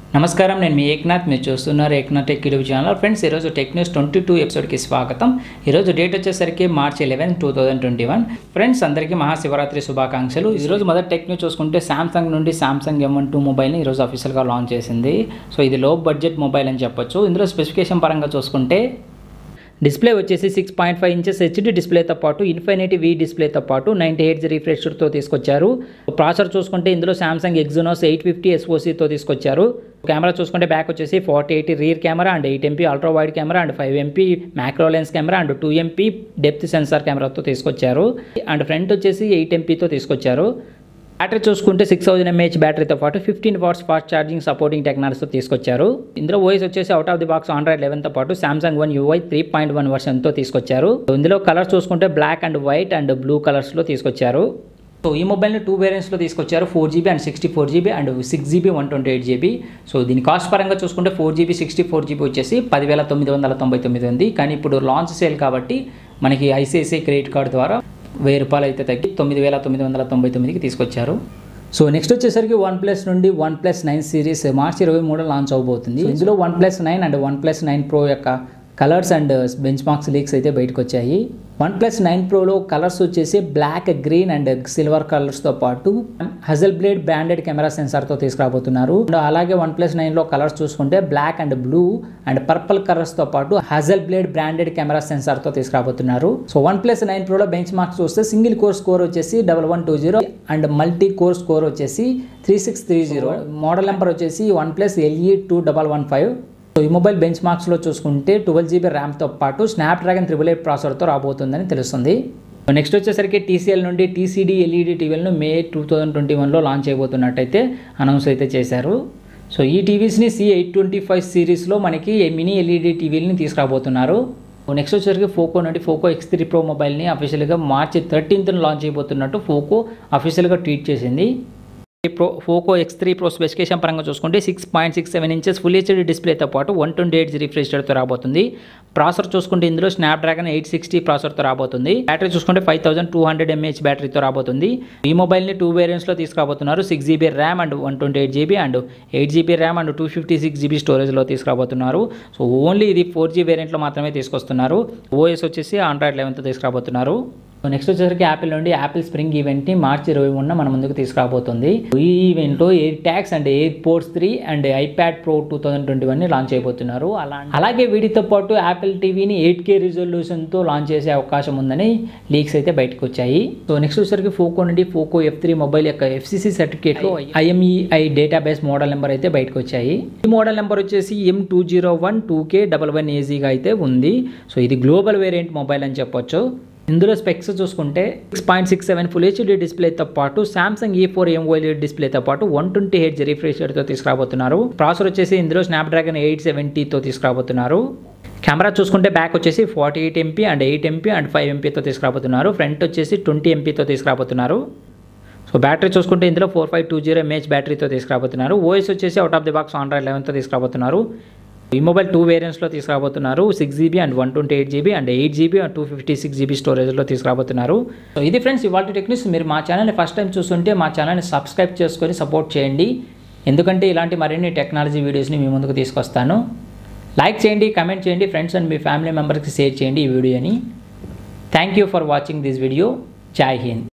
నమస్కారం నేను మీ ఏక్నాథ్ మీరు చూస్తున్నారు Eknath tech YouTube channel friends ఈరోజు టెక్ న్యూస్ ట్వంటీ టూ ఎపిసోడ్కి స్వాగతం ఈరోజు డేట్ వచ్చేసరికి March eleven two thousand twenty one friends అందరికీ మహాశివరాత్రి శుభాకాంక్షలు ఈరోజు మొదటి టెక్ న్యూస్ చూసుకుంటే సామ్సంగ్ నుండి సామ్సంగ్ ఎం వన్ టూ మొబైల్ని ఈరోజు అఫీషియల్గా లాంచ్ చేసింది సో ఇది లో బడ్జెట్ మొబైల్ అని చెప్పొచ్చు ఇందులో స్పెసిఫికేషన్ పరంగా చూసుకుంటే డిస్ప్లే వచ్చేసి six point five inches HD డిస్ప్లేతో పాటు ఇన్ఫినిటీ వి డిస్ప్లేతో పాటు నైంటీ ఎయిట్ రిఫ్రెష్తో తీసుకొచ్చారు ప్రాసెసర్ చూసుకుంటే ఇందులో సామ్సంగ్ ఎగ్జోనోస్ ఎయిట్ ఫిఫ్టీ ఎస్ఓసీతో తీసుకొచ్చారు కెమెరా చూసుకుంటే బ్యాక్ వచ్చేసి forty eight rear camera and eight MP ultra wide camera and five MP macro lens camera and two MP depth sensor కెమెరాతో తీసుకొచ్చారు అండ్ ఫ్రంట్ వచ్చేసి ఎయిట్ ఎంపీతో తీసుకొచ్చారు బ్యాటరీ చూసుకుంటే సిక్స్ థౌసండ్ ఎంఏహెచ్ బ్యాటరీతో పాటు fifteen watts fast charging supporting టెక్నాలజీతో తీసుకొచ్చారు ఇందులో ఓఎస్ వచ్చేసి out of the box Android లెవెన్తో పాటు Samsung One UI three point one వర్షన్తో తీసుకొచ్చారు ఇందులో కలర్స్ చూసుకుంటే black and white and blue కలర్స్లో తీసుకొచ్చారు సో ఈ మొబైల్ని టూ వేరియంట్స్లో తీసుకొచ్చారు four GB and sixty four GB and six GB one twenty eight GB so దీని కాస్ట్ పరంగా చూసుకుంటే four GB sixty four GB వచ్చేసి పదివేల తొమ్మిది వందల తొంభై తొమ్మిది ఉంది కానీ ఇప్పుడు లాంచ్ సేల్ కాబట్టి మనకి ఐసిఐసిఐ క్రెడిట్ కార్డ్ ద్వారా వెయ్యి రూపాయలు అయితే తగ్గి తొమ్మిది వేల తొమ్మిది వందల తొంభై తొమ్మిదికి తీసుకొచ్చారు సో నెక్స్ట్ వచ్చేసరికి వన్ ప్లస్ నుండి వన్ ప్లస్ నైన్ సిరీస్ మార్చి ఇరవై మూడు లాంచ్ అవబోతుంది So, ఇందులో one plus nine and one plus nine pro యొక్క colours and benchmarks leaks అయితే బయటకు వచ్చాయి వన్ ప్లస్ నైన్ ప్రోలో కలర్స్ వచ్చేసి బ్లాక్ గ్రీన్ అండ్ సిల్వర్ కలర్స్తో పాటు హజల్ బ్లేడ్ బ్రాండెడ్ కెమెరా సెన్సార్తో తీసుకురాబోతున్నారు And అలాగే వన్ ప్లస్ నైన్లో కలర్స్ చూసుకుంటే black and blue and purple కలర్స్తో పాటు హజల్ బ్లేడ్ బ్రాండెడ్ కెమెరా సెన్సార్తో తీసుకురాబోతున్నారు సో వన్ ప్లస్ నైన్ ప్రోలో బెంచ్ మార్క్స్ చూస్తే సింగిల్ కోర్ స్కోర్ వచ్చేసి double one two zero and multi core score వచ్చేసి three six three zero model number వచ్చేసి one plus LE two double one five so ఈ mobile బెంచ్ మార్క్స్లో చూసుకుంటే twelve GB ర్యామ్తో పాటు స్నాప్డ్రాగన్ త్రిబుల్ ఎయిట్ ప్రాసెసర్తో రాబోతుందని తెలుస్తుంది నెక్స్ట్ వచ్చేసరికి టీసీఎల్ నుండి టీసీడీ ఎల్ఈడి టీవీలను మే టూ థౌజండ్ ట్వంటీ వన్లో లాంచ్ చేయబోతున్నట్టయితే అనౌన్స్ అయితే చేశారు సో ఈ టీవీస్ని సి ఎయిట్ ట్వంటీ ఫైవ్ సిరీస్లో మనకి మినీ ఎల్ఈడి టీవీలని తీసుకురాబోతున్నారు నెక్స్ట్ వచ్చేసరికి ఫోకో నుండి ఫోకో ఎక్స్ త్రీ ప్రో మొబైల్ని అఫీషియల్గా మార్చి థర్టీన్త్న లాంచ్ చేయబోతున్నట్టు ఫోకో అఫీషియల్గా ట్వీట్ చేసింది ఈ pro Poco X three pro specification పరంగా చూసుకుంటే six point six seven inches full HD డిస్ప్లేతో పాటు వన్ ట్వంటీ ఎయిట్ రిఫ్రెష్ రేట్తో రాబోతుంది ప్రాసెసర్ చూసుకుంటే ఇందులో స్నాప్డ్రాగన్ ఎయిట్ సిక్స్టీ ప్రాసెసర్తో రాబోతుంది బ్యాటరీ చూసుకుంటే five thousand two hundred mAh బ్యాటరీతో రాబోతుంది ఈ మొబైల్ని టూ వేరియంట్స్లో తీసుకురాబోతున్నారు six GB RAM and one twenty eight GB and eight GB RAM and two fifty six GB స్టోరేజ్లో తీసుకురాబోతున్నారు సో ఓన్లీ ఇది ఫోర్ జీ వేరియంట్లో మాత్రమే తీసుకొస్తున్నారు ఓఎస్ వచ్చేసి ఆండ్రాయిడ్ లెవెన్తో తీసుకురాబోతున్నారు సో నెక్స్ట్ వచ్చేసరికి యాపిల్ నుండి యాపిల్ స్ప్రింగ్ ఈవెంట్ని మార్చి ఇరవై మూడున మన ముందుకు తీసుకురాబోతుంది ఈ ఈవెంట్లో AirTags and AirPods three and iPad pro two thousand twenty వన్ని లాంచ్ చేయబోతున్నారు అలా అలాగే వీటితో పాటు యాపిల్ టీవీని ఎయిట్ కే రిజల్యూషన్తో లాంచ్ చేసే అవకాశం ఉందని లీక్స్ అయితే బయటకు వచ్చాయి సో నెక్స్ట్ వచ్చేసరికి ఫోకో నుండి ఫోకో ఎఫ్ త్రీ మొబైల్ యొక్క ఎఫ్సిసి సర్టిఫికేట్లో ఐఎంఈఐ డేటాబేస్ మోడల్ నెంబర్ అయితే బయటకు వచ్చాయి ఈ మోడల్ నెంబర్ వచ్చేసి M two zero one two K double one ఏజీగా అయితే ఉంది సో ఇది గ్లోబల్ వేరియంట్ మొబైల్ అని చెప్పొచ్చు ఇందులో స్పెక్స్ చూసుకుంటే six point six seven full HD డిస్ప్లేతో పాటు సామ్సంగ్ ఈ ఫోర్ ఎంఓఎల్ఈడి డిస్ప్లేతో పాటు వన్ ట్వంటీ హెచ్ రిఫ్రెషర్తో తీసుకురాబోతున్నారు ప్రాసెసర్ వచ్చేసి ఇందులో స్నాప్డ్రాగన్ ఎయిట్ సెవెంటీతో తీసుకురాబోతున్నారు కెమెరా చూసుకుంటే బ్యాక్ వచ్చేసి forty eight MP and eight MP and five ఎంపీతో తీసుకురాబోతున్నారు ఫ్రంట్ వచ్చేసి ట్వంటీ ఎంపీతో తీసుకురాబోతున్నారు సో బ్యాటరీ చూసుకుంటే ఇందులో four five two zero mAh బ్యాటరీతో తీసుకురాబోతున్నారు ఓఎస్ వచ్చేసి out of the box Android లెవెన్తో తీసుకురాబోతున్నారు ఈ మొబైల్ టూ వేరియంట్స్లో తీసుకురాబోతున్నారు six GB and one twenty eight GB and eight GB and two fifty six GB స్టోరేజ్లో తీసుకురాబోతున్నారు సో ఇది ఫ్రెండ్స్ ఇవాళ టెక్నిక్స్ మీరు మా ఛానల్ని ఫస్ట్ టైం చూస్తుంటే మా ఛానల్ని సబ్స్క్రైబ్ చేసుకొని సపోర్ట్ చేయండి ఎందుకంటే ఇలాంటి మరిన్ని టెక్నాలజీ వీడియోస్ని మీ ముందుకు తీసుకొస్తాను లైక్ చేయండి కమెంట్ చేయండి ఫ్రెండ్స్ అండ్ మీ ఫ్యామిలీ మెంబర్స్కి షేర్ చేయండి ఈ వీడియోని thank you for watching this video జై హింద్